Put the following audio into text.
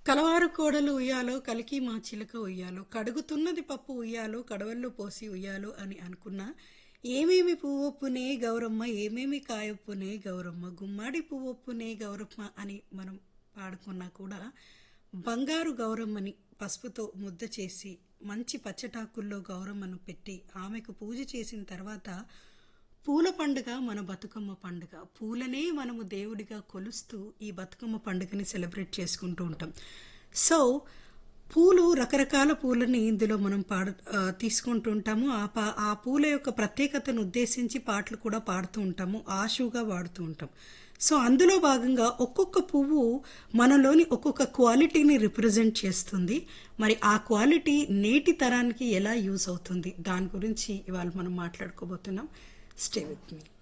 కలవారు కోడలు ఉయ్యాలో కలికి మా చిలుక ఉయ్యాలో కడుగుతున్నది పప్పు ఉయ్యాలో కడవల్లో పోసి ఉయ్యాలో అని అనుకున్నా ఏమేమి పువ్వొప్పునే గౌరమ్మ ఏమేమి కాయొప్పునే గౌరమ్మ గుమ్మాడి పువ్వొప్పునే గౌరమ్మ అని మనం పాడుకున్నా కూడా బంగారు గౌరమ్మని పసుపుతో ముద్ద చేసి మంచి పచ్చటాకుల్లో గౌరమ్మను పెట్టి ఆమెకు పూజ చేసిన తర్వాత పూల పండుగ మన బతుకమ్మ పండుగ పూలనే మనము దేవుడిగా కొలుస్తూ ఈ బతుకమ్మ పండుగని సెలబ్రేట్ చేసుకుంటూ ఉంటాం సో పూలు రకరకాల పూలని ఇందులో మనం పాడు ఆ, తీసుకుంటూ ఉంటాము ఆ పా ఆ పూల యొక్క ప్రత్యేకతను ఉద్దేశించి పాటలు కూడా పాడుతూ ఉంటాము ఆశుగా వాడుతూ ఉంటాం సో అందులో భాగంగా ఒక్కొక్క పువ్వు మనలోని ఒక్కొక్క క్వాలిటీని రిప్రజెంట్ చేస్తుంది మరి ఆ క్వాలిటీ నేటి తరానికి ఎలా యూజ్ అవుతుంది దాని గురించి ఇవాళ మనం మాట్లాడుకోబోతున్నాం స్టే విత్ మీ